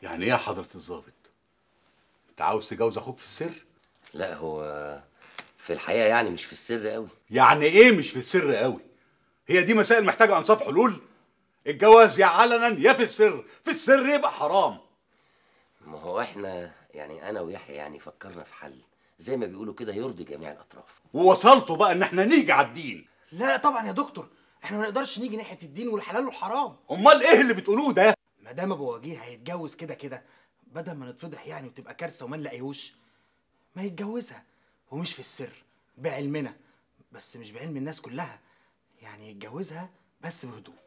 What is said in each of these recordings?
يعني ايه يا حضره الضابط انت عاوز تجوز اخوك في السر لا هو في الحقيقه يعني مش في السر قوي يعني ايه مش في السر قوي هي دي مسائل محتاجه انصاف حلول الجواز يا علنا يا في السر في السر يبقى حرام ما هو احنا يعني انا ويحيى يعني فكرنا في حل زي ما بيقولوا كده يرضي جميع الاطراف ووصلتوا بقى ان احنا نيجي على الدين لا طبعا يا دكتور احنا ما نقدرش نيجي ناحيه الدين والحلال والحرام امال ايه اللي بتقولوه ده ما دام ابو وجيه هيتجوز كده كده بدل ما نتفضح يعني وتبقى كارثه وما نلاقيهوش ما يتجوزها ومش في السر بعلمنا بس مش بعلم الناس كلها يعني يتجوزها بس بهدوء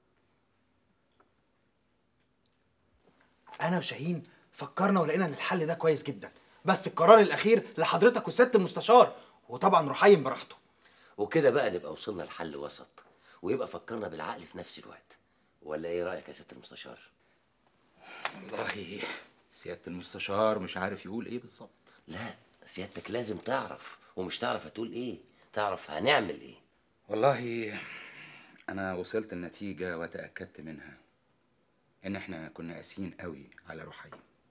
انا وشاهين فكرنا ولقينا ان الحل ده كويس جدا بس القرار الاخير لحضرتك وسياده المستشار وطبعا رحيم براحته وكده بقى نبقى وصلنا لحل وسط ويبقى فكرنا بالعقل في نفس الوقت ولا ايه رايك يا سياده المستشار والله سيادة المستشار مش عارف يقول ايه بالظبط لا سيادتك لازم تعرف ومش تعرف هتقول ايه تعرف هنعمل ايه والله انا وصلت النتيجة وتأكدت منها ان احنا كنا قاسيين قوي على رحيم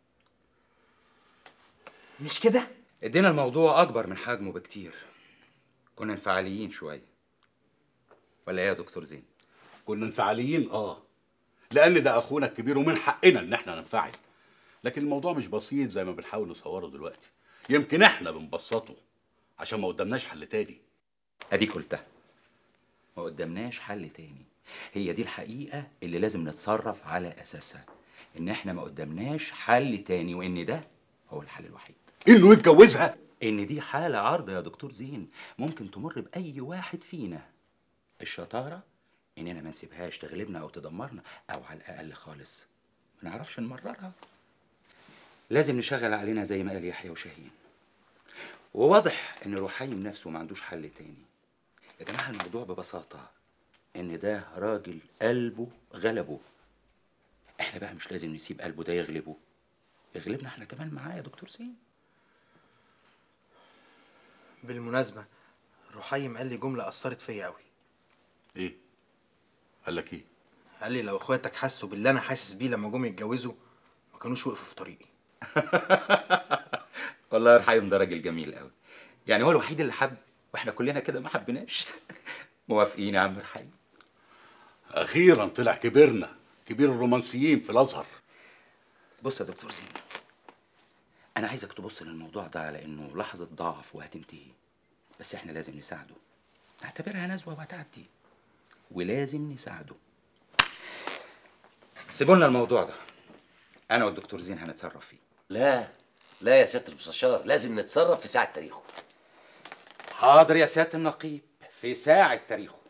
مش كده ادينا الموضوع اكبر من حجمه بكتير كنا انفعاليين شوية ولا ايه يا دكتور زين كنا انفعاليين اه لان ده اخونا الكبير ومن حقنا ان احنا ننفعل لكن الموضوع مش بسيط زي ما بنحاول نصوره دلوقتي يمكن احنا بنبسطه عشان ما قدامناش حل تاني اديك قلتها ما قدامناش حل تاني هي دي الحقيقة اللي لازم نتصرف على أساسها إن إحنا ما قدامناش حل تاني وإن ده هو الحل الوحيد انه يتجوزها إن دي حالة عارضة يا دكتور زين ممكن تمر بأي واحد فينا الشطارة إننا ما نسيبهاش تغلبنا أو تدمرنا أو على الأقل خالص ما نعرفش نمررها لازم نشغل علينا زي ما قال يحيى وشاهين وواضح إن رحيم نفسه ما عندوش حل تاني يا جماعة الموضوع ببساطة إن ده راجل قلبه غلبه إحنا بقى مش لازم نسيب قلبه ده يغلبه يغلبنا إحنا كمان معاه يا دكتور زين بالمناسبه رحيم قال لي جمله اثرت فيا قوي ايه قال لك ايه قال لي لو اخواتك حسوا باللي انا حاسس بيه لما جم يتجوزوا ما كانوش وقفوا في طريقي والله يا رحيم ده راجل جميل قوي يعني هو الوحيد اللي حب واحنا كلنا كده ما حبيناش موافقين يا عم رحيم اخيرا طلع كبرنا كبير الرومانسيين في الازهر بص يا دكتور زين انا عايزك تبص للموضوع ده على انه لحظه ضعف وهتنتهي بس احنا لازم نساعده نعتبرها نزوه وهتعدي ولازم نساعده سيبوا لنا الموضوع ده انا والدكتور زين هنتصرف فيه لا لا يا سياده المستشار لازم نتصرف في ساعه تاريخه حاضر يا سياده النقيب في ساعه تاريخه